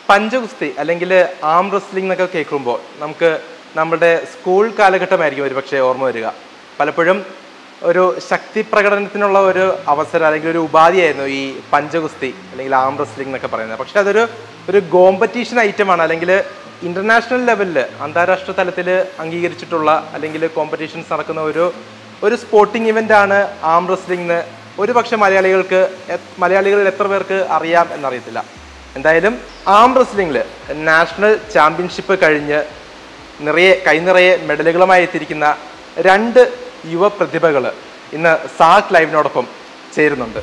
പഞ്ചഗുസ്തി അല്ലെങ്കിൽ ആം റെസ്ലിംഗ് എന്നൊക്കെ കേൾക്കുമ്പോൾ നമുക്ക് നമ്മുടെ സ്കൂൾ കാലഘട്ടമായിരിക്കും ഒരു പക്ഷേ ഓർമ്മ വരിക പലപ്പോഴും ഒരു ശക്തി പ്രകടനത്തിനുള്ള ഒരു അവസരം അല്ലെങ്കിൽ ഒരു ഉപാധിയായിരുന്നു ഈ പഞ്ചഗുസ്തി അല്ലെങ്കിൽ ആം റെസ്ലിംഗ് എന്നൊക്കെ പറയുന്നത് പക്ഷെ അതൊരു ഒരു കോമ്പറ്റീഷൻ ഐറ്റമാണ് അല്ലെങ്കിൽ ഇന്റർനാഷണൽ ലെവലിൽ അന്താരാഷ്ട്ര തലത്തിൽ അംഗീകരിച്ചിട്ടുള്ള അല്ലെങ്കിൽ കോമ്പറ്റീഷൻസ് നടക്കുന്ന ഒരു ഒരു സ്പോർട്ടിംഗ് ഇവൻ്റ് ആണ് ആം റെസ്ലിംഗ് എന്ന് ഒരു പക്ഷേ മലയാളികൾക്ക് എ- മലയാളികളിൽ എത്ര പേർക്ക് അറിയാം എന്നറിയത്തില്ല എന്തായാലും ആം റെസ്ലിംഗിൽ നാഷണൽ ചാമ്പ്യൻഷിപ്പ് കഴിഞ്ഞ് നിറയെ കൈനിറയെ മെഡലുകളുമായി എത്തിയിരിക്കുന്ന രണ്ട് യുവ പ്രതിഭകൾ ഇന്ന് സാക് ലൈവിനോടൊപ്പം ചേരുന്നുണ്ട്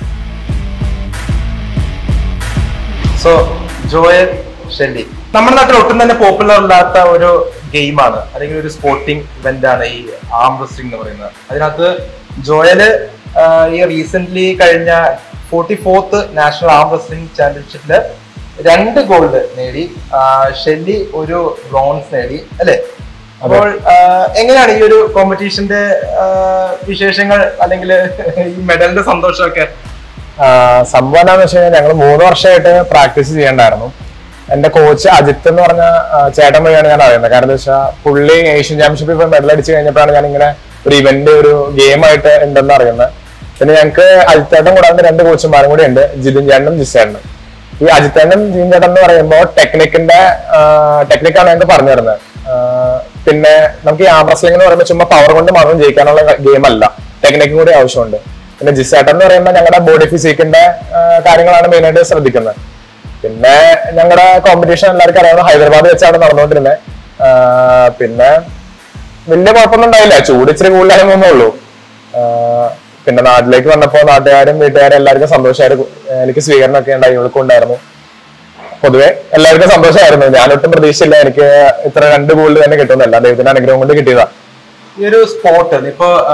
സോ ജോയൽ ഷെല്ലി നമ്മുടെ നാട്ടിൽ ഒട്ടും തന്നെ പോപ്പുലർ അല്ലാത്ത ഒരു ഗെയിമാണ് അല്ലെങ്കിൽ ഒരു സ്പോർട്ടിംഗ് ഇവന്റ് ആണ് ഈ ആം റെസ്ലിംഗ് എന്ന് പറയുന്നത് അതിനകത്ത് ജോയല് ആ, ഈ റീസെന്റ് കഴിഞ്ഞ forty fourth national arm wrestling ചാമ്പ്യൻഷിപ്പില് രണ്ട് ഗോൾഡ് നേടി ആ, ഷെല്ലി ഒരു ബ്രോൺസ് നേടി അല്ലെ അപ്പോൾ ആ, എങ്ങനെയാണ് ഈ ഒരു കോമ്പറ്റീഷന്റെ വിശേഷങ്ങൾ അല്ലെങ്കിൽ ഈ മെഡലിന്റെ സന്തോഷമൊക്കെ ആഹ് സംഭവം എന്താണെന്ന് വെച്ച് കഴിഞ്ഞാൽ ഞങ്ങൾ മൂന്ന് വർഷമായിട്ട് പ്രാക്ടീസ് ചെയ്യണ്ടായിരുന്നു എന്റെ കോച്ച് അജിത്ത് എന്ന് പറഞ്ഞ ആഹ് ചേട്ടൻ വഴിയാണ് ഞാൻ അറിയുന്നത് കാരണം എന്താ വെച്ചാൽ പുള്ളി ഏഷ്യൻ ചാമ്പ്യൻഷിപ്പിൽ ഇപ്പൊ മെഡൽ അടിച്ച് കഴിഞ്ഞപ്പോഴാണ് ഞാൻ ഇങ്ങനെ ഒരു ഇവന്റ് ഒരു ഗെയിം ആയിട്ട് ഉണ്ടെന്ന് അറിയുന്നത് പിന്നെ ഞങ്ങൾക്ക് അജിത്തേട്ടൻ കൂടാതെ രണ്ട് കോച്ചുമാരും കൂടി ഉണ്ട് ജിതിൻ ചേട്ടനും ജിസേട്ടനും ഈ അജിത്തേട്ടനും ജിതിൻ ചേട്ടൻ എന്ന് പറയുമ്പോൾ ടെക്നിക്കിന്റെ ടെക്നിക്കാണ് ഞങ്ങൾക്ക് പറഞ്ഞു തരുന്നത് ആഹ് പിന്നെ നമുക്ക് ഈ ആം റെസ്ലിംഗ് എന്ന് പറയുമ്പോൾ ചുമ്മാ പവർ കൊണ്ട് മാത്രം ജയിക്കാനുള്ള ഗെയിം അല്ല ടെക്നിക്കും കൂടി ആവശ്യമുണ്ട് പിന്നെ ജിസേട്ടൻ എന്ന് പറയുമ്പോൾ ഞങ്ങളുടെ ബോഡി ഫിസിക്കിന്റെ കാര്യങ്ങളാണ് മെയിൻ ആയിട്ട് ശ്രദ്ധിക്കുന്നത് പിന്നെ ഞങ്ങളുടെ കോമ്പറ്റീഷൻ എല്ലാവർക്കും അറിയാവുന്ന ഹൈദരാബാദ് വെച്ചാണ് നടന്നുകൊണ്ടിരുന്നത് ആഹ് പിന്നെ വലിയ കുഴപ്പമൊന്നും ഉണ്ടായില്ല ചൂട് ഇച്ചിരി കൂടുതലായിരുന്നേ ഉള്ളൂ ആഹ് പിന്നെ നാട്ടിലേക്ക് വന്നപ്പോൾ നാട്ടുകാരും വീട്ടുകാരും എല്ലാവർക്കും സന്തോഷമായിരുന്നു എനിക്ക് സ്വീകരണമൊക്കെ ഉണ്ടായി ഇവൾക്കും ഉണ്ടായിരുന്നു പൊതുവെ എല്ലാവർക്കും സന്തോഷമായിരുന്നു ഞാനൊട്ടും പ്രതീക്ഷയില്ല എനിക്ക് ഇത്ര രണ്ട് ഗോൾഡ് തന്നെ കിട്ടുന്നില്ല ദൈവത്തിന്റെ അനുഗ്രഹം കൊണ്ട് കിട്ടിയതാ ഈ ഒരു സ്പോട്ട് ഇപ്പോ ആ,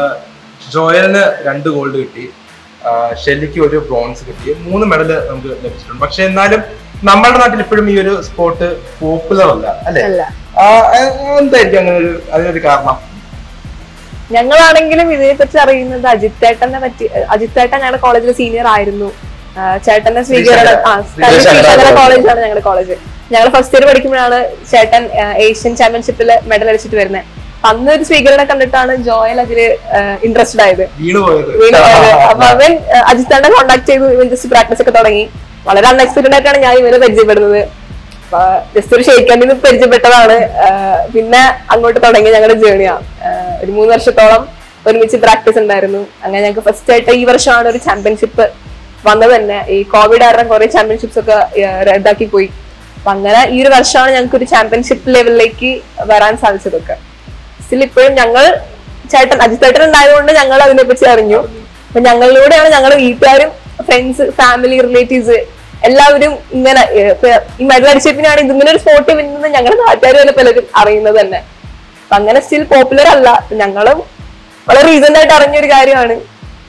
ജോയലിന് രണ്ട് ഗോൾഡ് കിട്ടി ആ, ഷെല്ലിക്ക് ഒരു ബ്രോൺസ് കിട്ടി മൂന്ന് മെഡൽ നമുക്ക് ലഭിച്ചിട്ടുണ്ട് പക്ഷെ എന്നാലും നമ്മുടെ നാട്ടിൽ ഇപ്പോഴും ഈ ഒരു സ്പോർട്ട് പോപ്പുലർ അല്ല അല്ലെ അല്ല എന്തായിരിക്കും അങ്ങനെ ഒരു അതിനൊരു കാരണം ഞങ്ങളാണെങ്കിലും ഇതിനെപ്പറ്റി അറിയുന്നത് അജിത്തേട്ടനെ പറ്റി അജിത്തേട്ടൻ ഞങ്ങളുടെ കോളേജിൽ സീനിയർ ആയിരുന്നു ആ, ചേട്ടന്റെ സ്വീകരണം ആ ശ്രീശങ്കര കോളേജാണ് ഞങ്ങളുടെ കോളേജ് ഞങ്ങൾ ഫസ്റ്റ് ഇയർ പഠിക്കുമ്പോഴാണ് ചേട്ടൻ ആ, ഏഷ്യൻ ചാമ്പ്യൻഷിപ്പിൽ മെഡൽ അടിച്ചിട്ട് വരുന്നത് അന്ന് ഒരു സ്വീകരണം കണ്ടിട്ടാണ് ജോയൽ അതില് ഇൻട്രസ്റ്റഡ് ആയത് വീണ് പോയത് വീണ് പോയത്. അപ്പൊ അവൻ ആ, അജിത്തേട്ടനെ കോണ്ടാക്ട് ചെയ്തു ഇവൻ ജസ്റ്റ് പ്രാക്ടീസ് ഒക്കെ തുടങ്ങി വളരെ അൺഎക്സ്പെക്ടഡ് ആയിട്ടാണ് ഞാൻ ഇവരെ പരിചയപ്പെടുന്നത് ജസ്റ്റ് ഒരു ഷെയ്ക്കാൻഡിൽ നിന്ന് പരിചയപ്പെട്ടതാണ് ആ, പിന്നെ അങ്ങോട്ട് തുടങ്ങി ഞങ്ങളുടെ ജേണിയാ ഒരു മൂന്ന് വർഷത്തോളം ഒരുമിച്ച് പ്രാക്ടീസ് ഉണ്ടായിരുന്നു അങ്ങനെ ഞങ്ങൾക്ക് ഫസ്റ്റ് ആയിട്ട് ഈ വർഷമാണ് ഒരു ചാമ്പ്യൻഷിപ്പ് വന്നത് തന്നെ ഈ കോവിഡ് കാരണം കുറെ ചാമ്പ്യൻഷിപ്സ് ഒക്കെ ആ, റദ്ദാക്കി പോയി അപ്പൊ അങ്ങനെ ഈ ഒരു വർഷമാണ് ഞങ്ങൾക്ക് ഒരു ചാമ്പ്യൻഷിപ്പ് ലെവലിലേക്ക് വരാൻ സാധിച്ചതൊക്കെ സ്റ്റിൽ ഇപ്പോഴും ഞങ്ങൾ ചേട്ടൻ അജിത് ചേട്ടൻ ഉണ്ടായതുകൊണ്ട് ഞങ്ങൾ അതിനെപ്പറ്റി അറിഞ്ഞു അപ്പൊ ഞങ്ങളിലൂടെയാണ് ഞങ്ങളുടെ വീട്ടുകാരും ഫ്രണ്ട്സ് ഫാമിലി റിലേറ്റീവ്സ് എല്ലാവരും ഇങ്ങനെ ഏർ, ഇപ്പൊ ഈ മെഡൽ അടിച്ചപ്പിനാണ് ഇതിങ്ങനെ ഒരു സ്പോട്ട് വരുന്നത് ഞങ്ങളുടെ നാട്ടുകാർ തന്നെ പലരും അറിയുന്നത് തന്നെ അപ്പൊ അങ്ങനെ സ്റ്റിൽ പോപ്പുലർ അല്ല ഞങ്ങളും വളരെ റീസെന്റ് ആയിട്ട് അറിഞ്ഞൊരു കാര്യമാണ്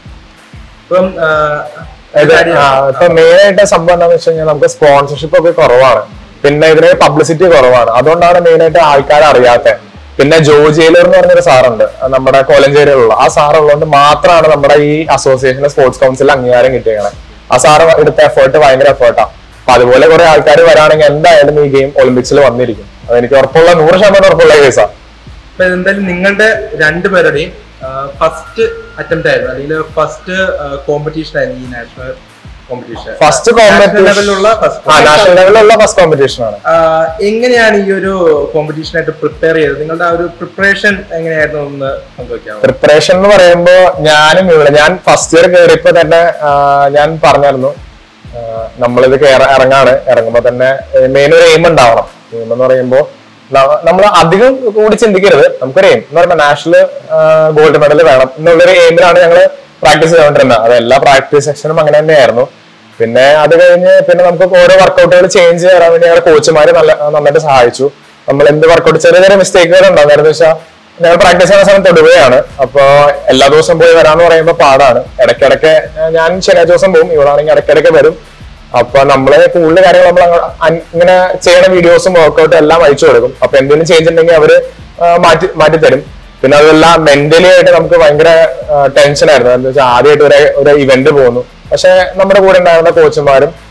ഇപ്പം ആ, ഇത് ആ, ഇപ്പൊ മെയിൻ ആയിട്ട് സംഭവം എന്താണെന്ന് വെച്ച് കഴിഞ്ഞാൽ നമുക്ക് സ്പോൺസർഷിപ്പ് ഒക്കെ കുറവാണ് പിന്നെ ഇതിന് പബ്ലിസിറ്റി കുറവാണ് അതുകൊണ്ടാണ് മെയിൻ ആയിട്ട് ആൾക്കാർ അറിയാത്തത് പിന്നെ ജോ ജയിലർ എന്ന് പറഞ്ഞൊരു സാറുണ്ട് അത് നമ്മുടെ കോലഞ്ചേരിയിലുള്ള ആ സാർ ഉള്ളതുകൊണ്ട് മാത്രമാണ് നമ്മുടെ ഈ അസോസിയേഷൻ സ്പോർട്സ് കൗൺസിൽ അംഗീകാരം കിട്ടിയത് ആ സാറ് എടുത്ത എഫേർട്ട് ഭയങ്കര എഫേർട്ടാണ് അപ്പൊ അതുപോലെ കുറെ ആൾക്കാർ വരാണെങ്കിൽ എന്തായാലും ഈ ഗെയിം ഒളിമ്പിക്സിൽ വന്നിരിക്കും അതെനിക്ക് ഉറപ്പുള്ള നൂറ് ശതമാനം ഉറപ്പുള്ള കേസാണ് ഇപ്പൊ എന്തായാലും നിങ്ങളുടെ രണ്ടുപേരുടെയും ഫസ്റ്റ് അറ്റംപ്റ്റ് ആയിരുന്നു അല്ലെങ്കിൽ ഫസ്റ്റ് കോമ്പറ്റീഷൻ ആയിരുന്നു ഈ നാഷണൽ കോമ്പറ്റീഷൻ ഫസ്റ്റ് കോമ്പറ്റീഷൻ ലെവലിലുള്ള ആ ഫസ്റ്റ് നാഷണൽ ലെവലിലുള്ള ഫസ്റ്റ് കോമ്പറ്റീഷൻ ആണ് ആഹ് എങ്ങനെയാണ് ഈ ഒരു കോമ്പറ്റീഷനായിട്ട് പ്രിപ്പയർ ചെയ്തത് നിങ്ങളുടെ ആ ഒരു പ്രിപ്പറേഷൻ എങ്ങനെയായിരുന്നു ഒന്ന് പങ്കുവെക്കാമോ പ്രിപ്പറേഷൻ എന്ന് പറയുമ്പോ ഞാനും ഇവിടെ ഞാൻ ഫസ്റ്റ് ഇയർ കയറിയപ്പോ തന്നെ ആ, ഞാൻ പറഞ്ഞായിരുന്നു ആ, നമ്മളിത് കയറ ഇറങ്ങാണ് ഇറങ്ങുമ്പോ തന്നെ മെയിൻ ഒരു എയിം ഉണ്ടാവണം എയിം എന്ന് പറയുമ്പോ നമ്മൾ അധികം കൂടി ചിന്തിക്കരുത് നമുക്കൊരു എയിം എന്ന് പറയുമ്പോൾ നാഷണൽ ഗോൾഡ് മെഡൽ വേണം എന്നുള്ളൊരു എയിമിലാണ് ഞങ്ങൾ പ്രാക്ടീസ് ചെയ്തുകൊണ്ടിരുന്നത് അത് എല്ലാ പ്രാക്ടീസ് സെക്ഷനും അങ്ങനെ തന്നെയായിരുന്നു പിന്നെ അത് കഴിഞ്ഞ് പിന്നെ നമുക്ക് ഓരോ വർക്കൗട്ടുകൾ ചേഞ്ച് ചെയ്യാൻ വേണ്ടി ഞങ്ങളുടെ കോച്ചുമാര് നല്ല നന്നായിട്ട് സഹായിച്ചു നമ്മൾ എന്ത് വർക്കൗട്ട് ചെറിയ ചെറിയ മിസ്റ്റേക്കുകൾ ഉണ്ടാവും കാരണം വെച്ചാൽ ഞങ്ങൾ പ്രാക്ടീസ് ചെയ്യുന്ന സമയത്ത് തൊടുകയാണ് അപ്പൊ എല്ലാ ദിവസവും പോയി വരാന്ന് പറയുമ്പോൾ പാടാണ് ഇടയ്ക്കിടയ്ക്ക് ഞാൻ ശനിയാഴ്ച ദിവസം പോകും ഇവളാണെങ്കിൽ ഇടയ്ക്കിടയ്ക്ക് വരും അപ്പൊ നമ്മള് കൂടുതൽ കാര്യങ്ങൾ നമ്മൾ അങ്ങ് അൻ- ഇങ്ങനെ ചെയ്യണ വീഡിയോസും വർക്കൗട്ടും എല്ലാം അയച്ചു കൊടുക്കും അപ്പൊ എന്തെങ്കിലും ചേഞ്ച് ഉണ്ടെങ്കിൽ അവര് ആ, മാറ്റി മാറ്റി തരും പിന്നെ അതെല്ലാം മെന്റലി ആയിട്ട് നമുക്ക് ഭയങ്കര ടെൻഷൻ ആയിരുന്നു എന്താ വെച്ചാൽ ആദ്യമായിട്ട് ഒരു ഒരു ഇവന്റ് പോകുന്നു പക്ഷെ നമ്മുടെ കൂടെ ഉണ്ടായിരുന്ന കോച്ചുമാരും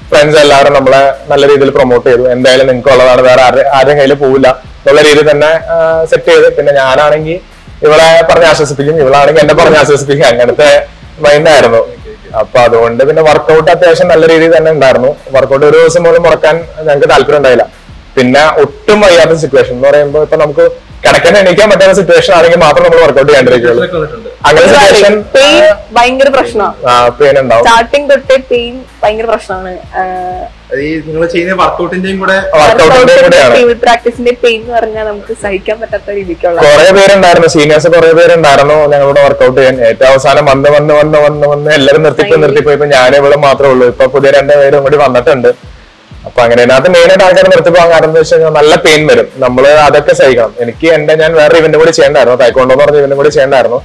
ഫ്രണ്ട്സ് എല്ലാവരും നമ്മളെ നല്ല രീതിയിൽ പ്രൊമോട്ട് ചെയ്തു എന്തായാലും നിങ്ങൾക്ക് ഉള്ളതാണ് വേറെ ആരുടെ- ആരുടെയും കയ്യിൽ പോവില്ല എന്നുള്ള രീതിയിൽ തന്നെ സെറ്റ് ചെയ്ത് പിന്നെ ഞാനാണെങ്കിൽ ഇവളെ പറഞ്ഞ് ആശ്വസിപ്പിക്കും ഇവളാണെങ്കിൽ എന്നെ പറഞ്ഞ് ആശ്വസിപ്പിക്കും അങ്ങനത്തെ മൈൻഡായിരുന്നു അപ്പൊ അതുകൊണ്ട് പിന്നെ വർക്കൗട്ട് അത്യാവശ്യം നല്ല രീതിയിൽ തന്നെ ഉണ്ടായിരുന്നു വർക്കൗട്ട് ഒരു ദിവസം പോലും മുടക്കാൻ ഞങ്ങൾക്ക് താല്പര്യം ഉണ്ടായില്ല പിന്നെ ഒട്ടും വയ്യാത്ത സിറ്റുവേഷൻ എന്ന് പറയുമ്പോൾ ഇപ്പൊ നമുക്ക് കിടക്കാൻ എണീക്കാൻ പറ്റാത്ത സിറ്റുവേഷൻ ആണെങ്കിൽ മാത്രം നമ്മൾ വർക്കൗട്ട് ചെയ്യാണ്ടിരിക്കുള്ളൂ ഇതൊക്കെ വന്നിട്ടുണ്ട് അങ്ങനെ സിറ്റുവേഷൻ പെയിൻ ഭയങ്കര പ്രശ്നമാണ് പെയിൻ ഉണ്ടാവും സ്റ്റാർട്ടിങ് തൊട്ടേ പെയിൻ ഭയങ്കര പ്രശ്നമാണ് അത് ഈ നിങ്ങൾ ചെയ്യുന്ന വർക്കൗട്ടിന്റെയും കൂടെ വർക്കൗട്ടിന്റെ കൂടെയാണ് പ്രാക്ടീസിന്റെ പെയിൻ എന്ന് പറഞ്ഞാൽ നമുക്ക് സഹിക്കാൻ പറ്റാത്ത രീതിക്കുള്ള കുറെ പേരുണ്ടായിരുന്നു സീനിയേഴ്സ് കുറെ പേരുണ്ടായിരുന്നു ഞങ്ങളുടെ വർക്കൗട്ട് ചെയ്യാൻ ഏറ്റവും അവസാനം വന്ന് വന്ന് വന്ന് വന്ന് വന്ന് എല്ലാവരും നിർത്തിപ്പോയി നിർത്തിപ്പോയി ഇപ്പൊ ഞാൻ ഇവിടെ മാത്രമേ ഉള്ളൂ ഇപ്പൊ പുതിയ രണ്ടുപേരും കൂടി വന്നിട്ടുണ്ട് അപ്പൊ അങ്ങനെ അതിനകത്ത് മെയിൻ ആയിട്ട് ആൾക്കാർ നിർത്തിപ്പോകാൻ കാരണം എന്താ വെച്ച് കഴിഞ്ഞാൽ നല്ല പെയിൻ വരും നമ്മൾ അതൊക്കെ സഹിക്കണം എനിക്ക് എന്റെ ഞാൻ വേറെ ഇവന്റ് കൂടി ചെയ്യണ്ടായിരുന്നു തൈക്കോണ്ടോ എന്ന് പറഞ്ഞ ഇവന്റ് കൂടി ചെയ്യണ്ടായിരുന്നു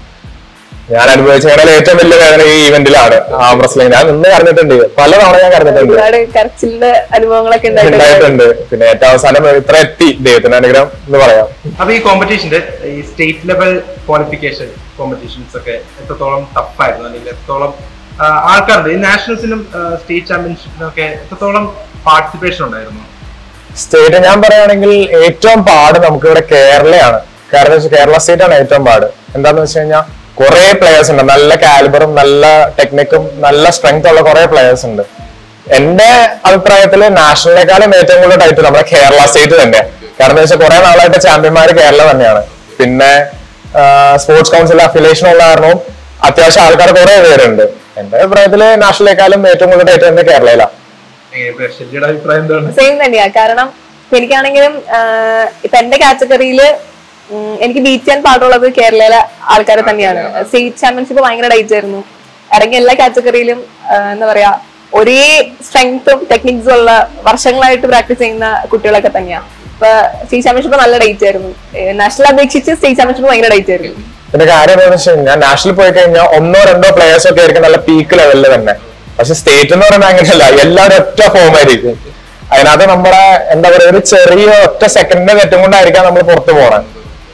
ഞാൻ അനുഭവിച്ച ഞങ്ങളുടെ ഏറ്റവും വലിയ വേദന ഈ ഇവന്റിലാണ് ആം റെസ്ലിംഗ് ഞാൻ നിന്ന് കരഞ്ഞിട്ടുണ്ട് പല തവണ ഞാൻ കരഞ്ഞിട്ടുണ്ട് ഒരുപാട് കരച്ചിലിന്റെ അനുഭവങ്ങളൊക്കെ ഉണ്ടായിട്ടുണ്ട് ഉണ്ടായിട്ടുണ്ട് പിന്നെ ഏറ്റവും അവസാനം ഇത്ര എത്തി ദൈവത്തിന്റെ അനുഗ്രഹം എന്ന് പറയാം അപ്പൊ ഈ കോമ്പറ്റീഷന്റെ ഈ സ്റ്റേറ്റ് ലെവൽ ക്വാളിഫിക്കേഷൻ കോമ്പറ്റീഷൻസ് ഒക്കെ എത്രത്തോളം ടഫായിരുന്നു അല്ലെങ്കിൽ എത്രത്തോളം ആ, ആൾക്കാരുണ്ട് ഈ നാഷണൽസിനും സ്റ്റേറ്റ് ചാമ്പ്യൻഷിപ്പിനും ഒക്കെ എത്രത്തോളം പാർട്ടിസിപ്പേഷൻ ഉണ്ടായിരുന്നു സ്റ്റേറ്റ് ഞാൻ പറയുകയാണെങ്കിൽ ഏറ്റവും പാട് നമുക്ക് ഇവിടെ കേരളയാണ് കാരണം വെച്ചാൽ കേരള സ്റ്റേറ്റ് ആണ് ഏറ്റവും പാട് എന്താന്ന് വെച്ച് കഴിഞ്ഞാൽ കുറെ പ്ലേയേഴ്സ് ഉണ്ട് നല്ല കാലിബറും നല്ല ടെക്നിക്കും നല്ല സ്ട്രെങ്ത് ഉള്ള കുറെ പ്ലേയേഴ്സ് ഉണ്ട് എന്റെ അഭിപ്രായത്തിൽ നാഷണലിനേക്കാളും ഏറ്റവും കൂടുതൽ ടൈറ്റിൽ നമ്മുടെ കേരള സ്റ്റേറ്റ് തന്നെയാണ് കാരണം എന്താ വെച്ചാൽ കുറെ നാളായിട്ട് ചാമ്പ്യന്മാർ കേരള തന്നെയാണ് പിന്നെ സ്പോർട്സ് കൗൺസിൽ അഫിലിയേഷൻ ഉള്ള കാരണവും അത്യാവശ്യം ആൾക്കാർ കുറെ പേരുണ്ട് എന്റെ അഭിപ്രായത്തിൽ നാഷണലിനേക്കാളും ഏറ്റവും കൂടുതൽ ടൈറ്റിൽ തന്നെ കേരളയിലാണ് എങ്ങനെ ഷെല്ലിയുടെ അഭിപ്രായം എന്താണ് സെയിം തന്നെയാ കാരണം ഇപ്പൊ എനിക്കാണെങ്കിലും ആഹ്, ഇപ്പൊ എന്റെ കാറ്റഗറിയില് എനിക്ക് ബീറ്റ് ചെയ്യാൻ പാടുള്ളത് കേരളയിലെ ആൾക്കാരെ തന്നെയാണ് സ്റ്റേറ്റ് ചാമ്പ്യൻഷിപ്പ് ഭയങ്കര ഡൈറ്റ് ആയിരുന്നു ഇറങ്ങിയ എല്ലാ കാറ്റഗറിയിലും എന്താ പറയാ ഒരേ സ്ട്രെങ്ത്തും ടെക്നിക്സും ഉള്ള വർഷങ്ങളായിട്ട് പ്രാക്ടീസ് ചെയ്യുന്ന കുട്ടികളൊക്കെ തന്നെയാ ഇപ്പൊ സ്റ്റേറ്റ് ചാമ്പ്യൻഷിപ്പ് നല്ല ഡേറ്റ് ആയിരുന്നു നാഷണൽ അപേക്ഷിച്ച് സ്റ്റേറ്റ് ചാമ്പ്യൻഷിപ്പ് ഭയങ്കര ഡേറ്റ് ആയിരുന്നു പിന്നെ കാര്യം എന്താണെന്ന് വെച്ച് കഴിഞ്ഞാൽ നാഷണൽ പോയി കഴിഞ്ഞാൽ ഒന്നോ രണ്ടോ പ്ലേയേഴ്സ് ഒക്കെ ആയിരിക്കും നല്ല പീക്ക് ലെവലിൽ തന്നെ പക്ഷെ സ്റ്റേറ്റ് എന്ന് പറയുന്നത് അങ്ങനെയല്ല എല്ലാവരും ഒറ്റ ഫോം ആയിരിക്കും അതിനകത്ത് നമ്മുടെ എന്താ പറയാ ഒരു ചെറിയ ഒറ്റ സെക്കൻഡിന്റെ തെറ്റും കൊണ്ടായിരിക്കാം നമ്മൾ പുറത്തു പോകണം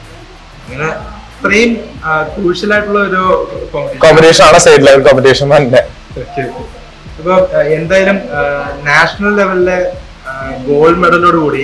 അങ്ങനെ ഇത്രയും ക്രൂഷ്യൽ ആയിട്ടുള്ള ഒരു കോമ്പറ്റീഷൻ കോമ്പറ്റീഷൻ ആണ് സ്റ്റേറ്റ് ലെവൽ കോമ്പറ്റീഷൻ തന്നെ ഇപ്പൊ എന്തായാലും നാഷണൽ ലെവലിലെ ഗോൾഡ് മെഡലോട് കൂടി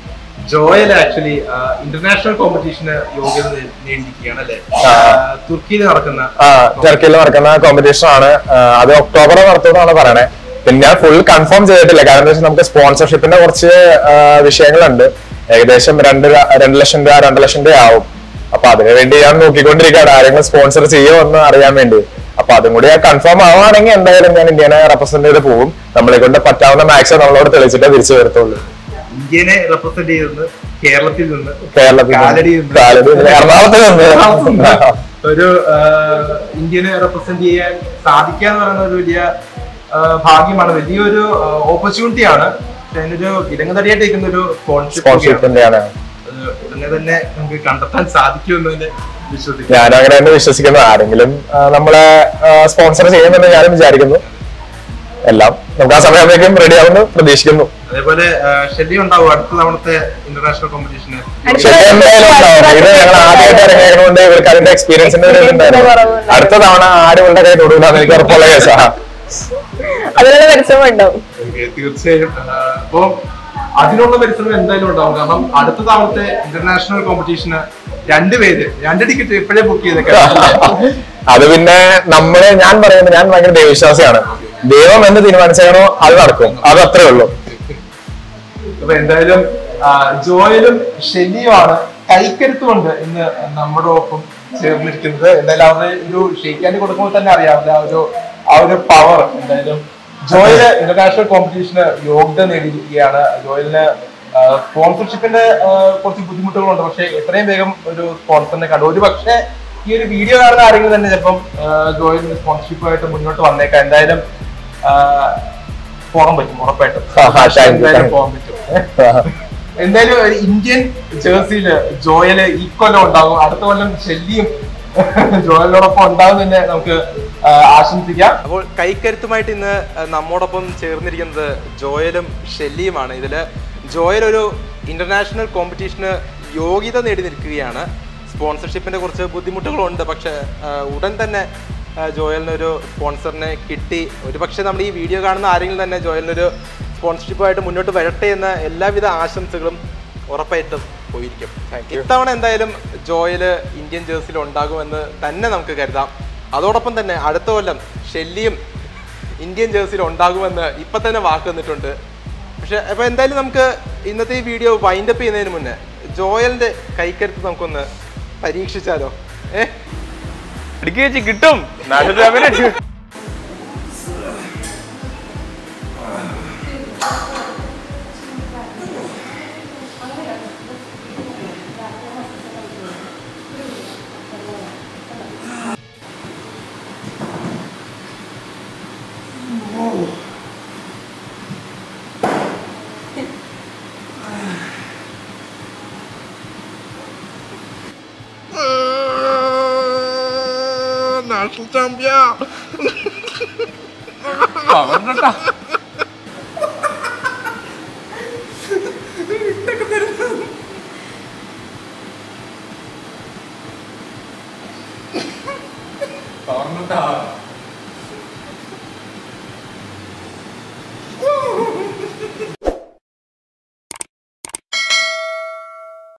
ജോയൽ ആക്ച്വലി ഇന്റർനാഷണൽ കോമ്പറ്റീഷന് യോഗ്യത നേ- നേടിയിരിക്കുകയാണ് അല്ലെ ആ. തുർക്കിയിൽ നടക്കുന്ന ആ ടർക്കിയിൽ നടക്കുന്ന കോമ്പറ്റീഷൻ ആണ് ആ, അത് ഒക്ടോബറിൽ നടത്തുമെന്നാണ് പറയണേ പിന്നെ ഞാൻ ഫുൾ കൺഫേം ചെയ്തിട്ടില്ല കാരണം എന്താ വെച്ചാൽ നമുക്ക് സ്പോൺസർഷിപ്പിന്റെ കുറച്ച് ആ, വിഷയങ്ങളുണ്ട് ഏകദേശം രണ്ട് ല- രണ്ട് ലക്ഷം രൂപ രണ്ട് ലക്ഷം രൂപ ആവും അപ്പൊ അതിനു വേണ്ടി ഞാൻ നോക്കിക്കൊണ്ടിരിക്കുകയാണ് ആരെങ്കിലും സ്പോൺസർ ചെയ്യുമോ എന്ന് അറിയാൻ വേണ്ടി അപ്പൊ അതും കൂടി കൺഫേം ആവുകയാണെങ്കിൽ എന്തായാലും ഞാൻ ഇന്ത്യനെ റെപ്രസെന്റ് ചെയ്ത് പോകും നമ്മളെ കൊണ്ട് പറ്റാവുന്ന മാക്സിമം നമ്മളോട് തെളിച്ചിട്ടേ തിരിച്ചു വരത്തുള്ളൂ ഇന്ത്യനെ റെപ്രസെന്റ് ചെയ്തത് കേരളത്തിൽ നിന്ന് കേരളത്തിൽ കാലടി നിന്ന്. നിന്ന്. കാലടി നിന്ന്. എറണാകുളത്ത് നിന്ന് ഒരു ഇന്ത്യനെ റെപ്രസെന്റ് ചെയ്യാൻ സാധിക്കുക എന്ന് പറയുന്ന ഒരു വലിയ ആ, ഭാഗ്യമാണ് വലിയൊരു ഓപ്പർച്യൂണിറ്റി ആണ് പക്ഷെ അതിനൊരു ഇടങ്ങതടിയായിട്ട് നിൽക്കുന്ന ഒരു സ്പോൺഷിപ്പ് സ്പോൺസർഷിപ്പിന്റെയാണ് ഉടനെ തന്നെ നമുക്ക് കണ്ടെത്താൻ സാധിക്കുമെന്ന് തന്നെ വിശ്വസിക്കുന്നു ഞാനും അങ്ങനെ തന്നെ വിശ്വസിക്കുന്നു ആരെങ്കിലും ആ, നമ്മളെ സ്പോൺസർ ചെയ്യുമെന്ന് ഞാനും വിചാരിക്കുന്നു എല്ലാം നമുക്ക് ആ സമയത്തേക്കും റെഡി ആവുമെന്ന് പ്രതീക്ഷിക്കുന്നു അതേപോലെ ആ, ഷെല്ലി ഉണ്ടാവും അടുത്ത തവണത്തെ ഇന്റർനാഷണൽ കോമ്പറ്റീഷന് അടുത്ത- ശരി, എന്തായാലും ഉണ്ടാവും. ഇത് ഞങ്ങൾ ആദ്യമായിട്ട് ഇറങ്ങിയതുകൊണ്ട് ഇവർക്ക് അതിന്റെ എക്സ്പീരിയൻസിന്റെ ഒരു ഇതുണ്ടായിരുന്നു കുറവുണ്ടായിരുന്നു. അടുത്ത തവണ ആരും ഇവളുടെ കൈ തൊടൂലെന്ന് എനിക്ക് ഉറപ്പുള്ള കേസാ അതിനുള്ള പരിശ്രമം ഉണ്ടാവും തീർച്ചയായും ആ, അപ്പൊ അതിനുള്ള പരിശ്രമം എന്തായാലും ഉണ്ടാവും കാരണം അടുത്ത തവണത്തെ ഇന്റർനാഷണൽ കോമ്പറ്റീഷന് രണ്ടുപേര് രണ്ട് ടിക്കറ്റ് ഇപ്പോഴേ ബുക്ക് ചെയ്തേക്കാം അത് പിന്നെ നമ്മള് ഞാൻ പറയുന്നത് ഞാൻ ഭയങ്കര ദൈവവിശ്വാസിയാണ് ദൈവം എന്ന് തീരുമാനിച്ചാണോ അത് നടക്കും അത് അത്രേ ഉള്ളൂ അപ്പൊ എന്തായാലും ആ, ജോയലും ഷെല്ലിയുമാണ് കൈക്കരുത്തുകൊണ്ട് ഇന്ന് നമ്മുടെ ഒപ്പം ചേർന്നിരിക്കുന്നത് എന്തായാലും അവരുടെ ഒരു ഷെയ്ക്കാൻഡ് കൊടുക്കുമ്പോൾ തന്നെ അറിയാം അവരുടെ ആ ഒരു ആ ഒരു പവർ എന്തായാലും ജോയല് ഇന്റർനാഷണൽ കോമ്പറ്റീഷന് യോഗ്യത നേടിയിരിക്കുകയാണ് ജോയലിന് സ്പോൺസർഷിപ്പിന്റെ കുറച്ച് ബുദ്ധിമുട്ടുകളുണ്ട് പക്ഷെ എത്രയും വേഗം ഒരു സ്പോൺസറിനെ കണ്ടു ഒരു പക്ഷേ ഈ ഒരു വീഡിയോ കാണുന്ന ആരെങ്കിലും തന്നെ ചിലപ്പം ജോയലിന് സ്പോൺസർഷിപ്പുമായിട്ട് മുന്നോട്ട് വന്നേക്കാം എന്തായാലും ആ, പോകാൻ പറ്റും ഉറപ്പായിട്ടും ആഹാ, thank you, എന്തായാലും thank you. പോകാൻ പറ്റും എന്തായാലും ഒരു ഇന്ത്യൻ ജേഴ്സിയില് ജോയല് ഈ കൊല്ലം ഉണ്ടാകും അടുത്ത കൊല്ലം ഷെല്ലിയും ജോയലിനോടൊപ്പം ഉണ്ടാകും തന്നെ നമുക്ക് ആ, ആശംസിക്കാം അപ്പോൾ കൈക്കരുത്തുമായിട്ട് ഇന്ന് നമ്മോടൊപ്പം ചേർന്നിരിക്കുന്നത് ജോയലും ഷെല്ലിയുമാണ് ഇതില് ജോയൽ ഒരു ഇന്റർനാഷണൽ കോമ്പറ്റീഷന് യോഗ്യത നേടി നിൽക്കുകയാണ് സ്പോൺസർഷിപ്പിന്റെ കുറച്ച് ബുദ്ധിമുട്ടുകളുണ്ട് പക്ഷെ ആ, ഉടൻ തന്നെ ആ, ജോയലിനൊരു സ്പോൺസറിനെ കിട്ടി ഒരുപക്ഷെ നമ്മൾ ഈ വീഡിയോ കാണുന്ന ആരെങ്കിലും തന്നെ ജോയലിനൊരു സ്പോൺസർഷിപ്പുമായിട്ട് മുന്നോട്ട് വരട്ടെ എന്ന എല്ലാവിധ ആശംസകളും ഉറപ്പായിട്ടും പോയിരിക്കും ഇത്തവണ എന്തായാലും ജോയല് ഇന്ത്യൻ ജേഴ്സിയിൽ ഉണ്ടാകുമെന്ന് തന്നെ നമുക്ക് കരുതാം അതോടൊപ്പം തന്നെ അടുത്ത കൊല്ലം ഷെല്ലിയും ഇന്ത്യൻ ജേഴ്സിയിൽ ഉണ്ടാകുമെന്ന് ഇപ്പം തന്നെ വാക്ക് തന്നിട്ടുണ്ട് പക്ഷെ അപ്പോൾ എന്തായാലും നമുക്ക് ഇന്നത്തെ ഈ വീഡിയോ വൈൻഡപ്പ് ചെയ്യുന്നതിന് മുന്നേ ജോയലിന്റെ കൈക്കരുത്ത് നമുക്കൊന്ന് പരീക്ഷിച്ചാലോ ഏ ഇടുക്കി വെച്ച് കിട്ടും നാട്ടിൽ രാവിലെ അടിക്കും. നാഷണൽ ചാമ്പ്യൻ പവറുണ്ടെട്ടാ. പവറുണ്ടെട്ടാ.